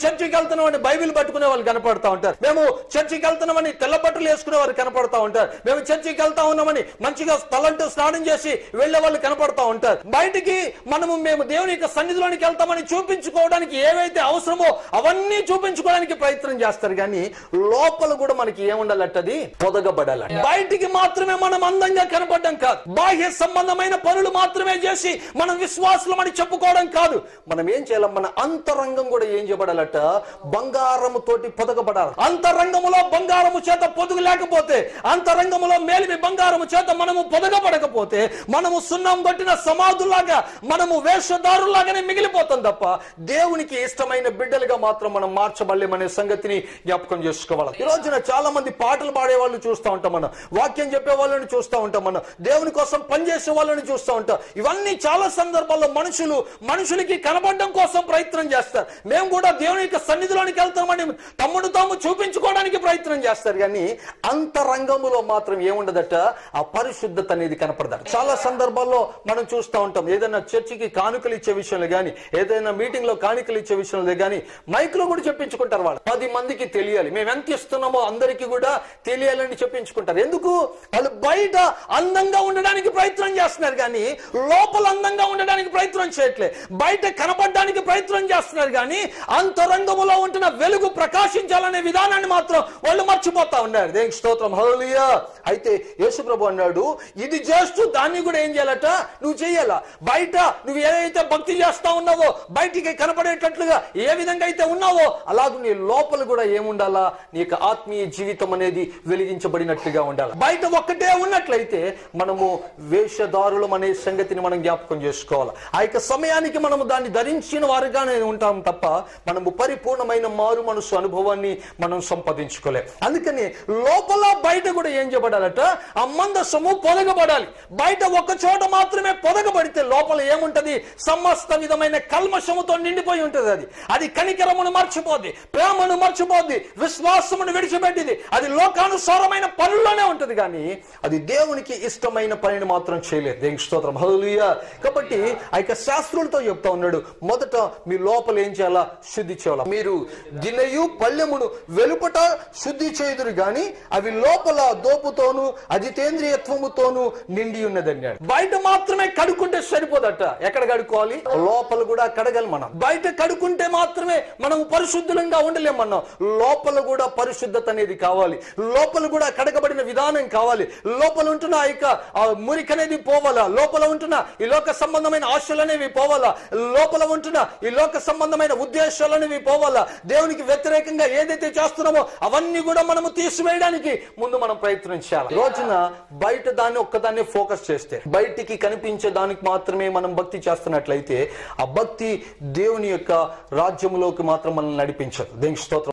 చర్చికి వెళ్తున్నామని బైబిల్ పట్టుకునే వాళ్ళు కనపడతా ఉంటారు మేము చర్చికి వెళ్తున్నామని తెల్ల బట్టలు వేసుకునే వారు కనపడతా ఉంటారు మేము చర్చికి వెళ్తా ఉన్నామని మంచిగా తలంటూ స్నానం చేసి వెళ్లే వాళ్ళు కనపడతా ఉంటారు బయటికి మనము మేము దేవుని యొక్క సన్నిధిలోనికి వెళ్తామని చూపించుకోవడానికి ఏవైతే అవసరమో అవన్నీ చూపించుకోవడానికి ప్రయత్నం చేస్తారు కానీ లోపల కూడా మనకి ఏముండాలట్టది పొదగబడాలి బయటికి మాత్రమే మనం అందంగా కనపడడం కాదు బాహ్య సంబంధమైన పనులు మాత్రమే చేసి మనం విశ్వాసులం అని చెప్పుకోవడం కాదు మనం ఏం చేయాలి మన అంతరంగం కూడా ఏం చేయబడాలట బంగారము తోటి పొదగబడాలి అంతరంగములో బంగారము చేత పొదుగు లేకపోతే అంతరంగములో మేలిమి బంగారము చేత మనము పొదగబడకపోతే మనము సున్నం కొట్టిన సమాధులాగా మనము వేషధారులాగానే మిగిలిపోతాం తప్ప దేవునికి ఇష్టమైన బిడ్డలుగా మాత్రం మనం మార్చబడలేమనే సంగతిని జ్ఞాపకం చేసుకోవాలి ఈ రోజున చాలా మంది పాటలు పాడే వాళ్ళు చూస్తూ ఉంటాం మనం వాక్యం చెప్పే వాళ్ళని చూస్తూ ఉంటాం మనం దేవుని కోసం పనిచేసే వాళ్ళని చూస్తూ ఉంటాం ఇవన్నీ చాలా సందర్భాల్లో మనుషులు మనుషులకి కనబడడం కోసం ప్రయత్నం చేస్తారు మేము కూడా దేవుని యొక్క సన్నిధిలోనికి వెళ్తామని తమ్ముడు తాము చూపించుకోవడానికి ప్రయత్నం చేస్తారు కానీ అంతరంగములో మాత్రం ఏముండదట ఆ పరిశుద్ధత అనేది కనపడదట చాలా సందర్భాల్లో మనం చూస్తూ ఉంటాం ఏదైనా చర్చికి కానుకలు ఇచ్చే విషయంలో కానీ ఏదైనా మీటింగ్ లో కానుకలు ఇచ్చే విషయంలో కానీ మైక్ లో కూడా చెప్పించుకుంటారు వాళ్ళు పది మందికి తెలియాలి మేము ఎంత ఇస్తున్నామో అందరికీ కూడా తెలియాలని చెప్పించుకుంటారు ఎందుకు వాళ్ళు బయట అందంగా ఉండడానికి ప్రయత్నం చేస్తున్నారు కానీ లోపల అందంగా ఉండడానికి ప్రయత్నం చేయట్లే బయట కనపడడానికి ప్రయత్నం చేస్తున్నారు కానీ అంతరంగములో ఉంటున్న వెలుగు ప్రకాశించాలనే విధానాన్ని మాత్రం వాళ్ళు మర్చిపోతా ఉన్నారు దేనికి స్తోత్రం హల్లెలూయా అయితే యేసుప్రభు అన్నాడు ఇది చేస్తూ దాన్ని కూడా ఏం చేయాలట నువ్వు చేయాలా బయట నువ్వు ఏదైతే భక్తి చేస్తా ఉన్నావో బయటికి కనపడేటట్లుగా ఏ విధంగా అయితే ఉన్నావో అలాగే నీ లోపల కూడా ఏముండాలా నీ యొక్క ఆత్మీయ జీవితం అనేది వెలిగించబడినట్లుగా ఉండాలి బయట ఒక్కటే ఉన్నట్లయితే మనము వేషధారులం అనే సంగతిని మనం జ్ఞాపకం చేసుకోవాలి ఆ యొక్క సమయానికి మనము దాన్ని ధరించిన వారుగానే ఉంటాం తప్ప మనము పరిపూర్ణమైన మారు మనసు అనుభవాన్ని మనం సంపాదించుకోలేం అందుకని లోపల బయట కూడా ఏం చేయబడాలట ఆ మందసము పొదగబడాలి బయట ఒక చోట మాత్రమే పొదగబడితే లోపల ఏముంటది సమస్త విధమైన కల్మషముతో నిండిపోయి ఉంటది అది అది కనికరమును మర్చిపోద్ది ప్రేమను మర్చిపోద్ది విశ్వాసమును విడిచిపెట్టింది అది లోకానుసారమైన పనుల్లోనే ఉంటది కానీ అది దేవునికి ఇష్టమైన పనిని మాత్రం చేయలేదు దేవునికి స్తోత్రం హల్లెలూయా కాబట్టి ఆ యొక్క శాస్త్రులతో చెప్తా ఉన్నాడు మొదట మీ లోపల ఏం చేయాలా శుద్ధి చేయాలా మీరు గిన్నెయు పళ్ళెమును వెలుపట శుద్ధి చేయుదురు గాని అవి లోపల దోపుతోను అజితేంద్రియత్వముతోను నిండి ఉన్నది అన్నాడు బయట మాత్రమే కడుక్కుంటే సరిపోదట ఎక్కడ కడుక్కోవాలి లోపల కూడా కడగాలి మనం బయట కడుక్కుంటే మాత్రమే మనం పరిశుద్ధంగా ఉండలేం మనం లోపల కూడా పరిశుద్ధత అనేది కావాలి లోపల కూడా కడగబడిన విధానం కావాలి లోపల ఉంటున్న ఆ యొక్క ఆ మురికి అనేది పోవాలా లోపల ఉంటున్న ఈ లోక సంబంధమైన ఆశలు అనేవి పోవాలా లోపల ఉంటున్న ఈ లోక సంబంధమైన ఉద్దేశాలు అనేవి పోవాలా దేవునికి వ్యతిరేకంగా ఏదైతే చేస్తున్నామో అవన్నీ కూడా మనము తీసివేయడానికి ముందు మనం ప్రయత్నం చేయాలి ఈ రోజున బయట దాన్ని ఒక్కదాన్ని ఫోకస్ చేస్తే బయటికి కనిపించే దానికి మాత్రమే మనం భక్తి చేస్తున్నట్లయితే ఆ భక్తి దేవుని యొక్క రాజ్యములోకి మాత్రం మనల్ని నడిపించదు దేవుని స్తోత్రం